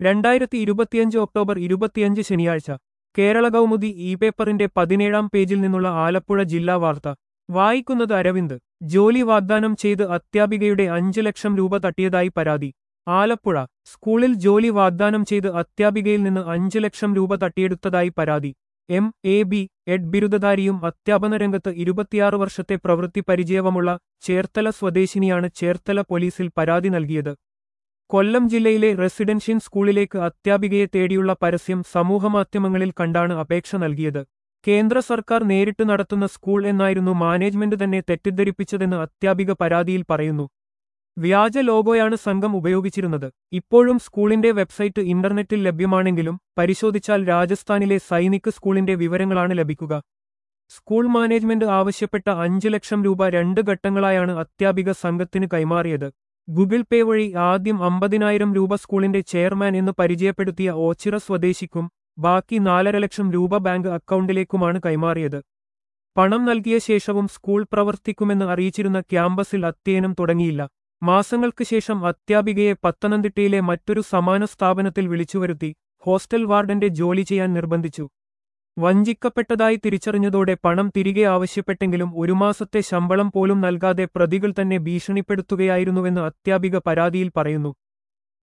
രണ്ടായിരത്തി ഇരുപത്തിയഞ്ച് ഒക്ടോബർ ഇരുപത്തിയഞ്ച് ശനിയാഴ്ച കേരള കൗമുദി ഇ പേപ്പറിന്റെ പതിനേഴാം പേജിൽ നിന്നുള്ള ആലപ്പുഴ ജില്ലാ വാർത്ത വായിക്കുന്നത് അരവിന്ദ് ജോലി വാഗ്ദാനം ചെയ്ത് അധ്യാപികയുടെ അഞ്ച് ലക്ഷം രൂപ തട്ടിയതായി പരാതി ആലപ്പുഴ സ്കൂളിൽ ജോലി വാഗ്ദാനം ചെയ്ത് അധ്യാപികയിൽ നിന്ന് അഞ്ച് ലക്ഷം രൂപ തട്ടിയെടുത്തതായി പരാതി എം എ ബി എഡ് ബിരുദധാരിയും അധ്യാപന രംഗത്ത് ഇരുപത്തിയാറ് വർഷത്തെ പ്രവൃത്തി പരിചയവുമുള്ള ചേർത്തല സ്വദേശിനിയാണ് ചേർത്തല പോലീസിൽ പരാതി നൽകിയത് കൊല്ലം ജില്ലയിലെ റെസിഡൻഷ്യൽ സ്കൂളിലേക്ക് അധ്യാപികയെ തേടിയുള്ള പരസ്യം സമൂഹമാധ്യമങ്ങളിൽ കണ്ടാണ് അപേക്ഷ നൽകിയത് കേന്ദ്ര സർക്കാർ നേരിട്ട് നടത്തുന്ന സ്കൂൾ എന്നായിരുന്നു മാനേജ്മെന്റ് തന്നെ തെറ്റിദ്ധരിപ്പിച്ചതെന്ന് അധ്യാപിക പരാതിയിൽ പറയുന്നു വ്യാജ ലോഗോയാണ് സംഘം ഉപയോഗിച്ചിരുന്നത് ഇപ്പോഴും സ്കൂളിന്റെ വെബ്സൈറ്റ് ഇന്റർനെറ്റിൽ ലഭ്യമാണെങ്കിലും പരിശോധിച്ചാൽ രാജസ്ഥാനിലെ സൈനിക് സ്കൂളിന്റെ വിവരങ്ങളാണ് ലഭിക്കുക സ്കൂൾ മാനേജ്മെന്റ് ആവശ്യപ്പെട്ട അഞ്ച് ലക്ഷം രൂപ രണ്ട് ഘട്ടങ്ങളായാണ് അധ്യാപിക സംഘത്തിന് കൈമാറിയത് ഗൂഗിൾ പേ വഴി ആദ്യം അമ്പതിനായിരം രൂപ സ്കൂളിന്റെ ചെയർമാൻ എന്ന് പരിചയപ്പെടുത്തിയ ഓച്ചിറ സ്വദേശിക്കും ബാക്കി നാലര ലക്ഷം രൂപ ബാങ്ക് അക്കൗണ്ടിലേക്കുമാണ് കൈമാറിയത് പണം നൽകിയ ശേഷവും സ്കൂൾ പ്രവർത്തിക്കുമെന്ന് അറിയിച്ചിരുന്ന ക്യാമ്പസിൽ അധ്യയനം തുടങ്ങിയില്ല മാസങ്ങൾക്ക് ശേഷം അധ്യാപികയെ പത്തനംതിട്ടയിലെ മറ്റൊരു സമാന സ്ഥാപനത്തിൽ വിളിച്ചുവരുത്തി ഹോസ്റ്റൽ വാർഡന്റെ ജോലി ചെയ്യാൻ നിർബന്ധിച്ചു വഞ്ചിക്കപ്പെട്ടതായി തിരിച്ചറിഞ്ഞതോടെ പണം തിരികെ ആവശ്യപ്പെട്ടെങ്കിലും ഒരു മാസത്തെ ശമ്പളം പോലും നൽകാതെ പ്രതികൾ തന്നെ ഭീഷണിപ്പെടുത്തുകയായിരുന്നുവെന്ന് അധ്യാപിക പരാതിയിൽ പറയുന്നു